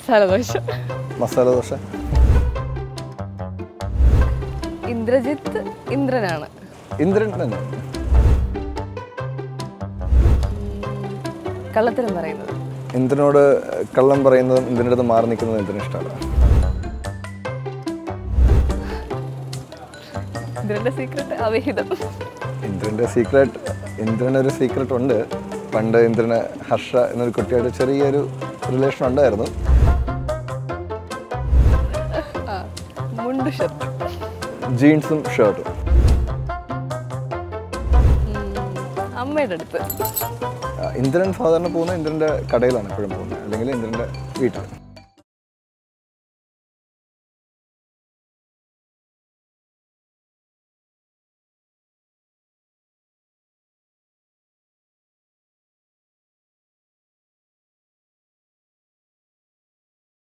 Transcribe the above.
മസാല ദോശ മസാല ദോശ ഇന്ദ്രജിത്ത് ഇന്ദ്രനാണ് ഇന്ദ്രൻ തന്നെ കള്ളത്തരം പറയുന്നത് ഇന്ദ്രനോട് കള്ളം പറയുന്നതും ഇന്ദ്രൻ്റെ അടുത്ത് മാറി നിൽക്കുന്നതും ഇന്ദ്രന് ഇഷ്ടമല്ല ഇന്ദ്രന്റെ സീക്രട്ട് അവിഹിതം ഇന്ദ്രൻ്റെ സീക്രട്ട് ഇന്ദ്രനൊരു സീക്രട്ട് ഉണ്ട് പണ്ട് ഇന്ദ്രന് ഹർഷ എന്നൊരു കുട്ടിയായിട്ട് ചെറിയൊരു റിലേഷൻ ഉണ്ടായിരുന്നു ആ മുണ്ടു ഷർട്ട് ജീൻസും ഷർട്ടും അമ്മയുടെ അടുത്ത് ഇന്ദ്രൻ സാധാരണ പോകുന്നത് ഇന്ദ്രൻ്റെ കടയിലാണ് എപ്പോഴും പോകുന്നത് അല്ലെങ്കിൽ ഇന്ദ്രൻ്റെ വീട്ടിൽ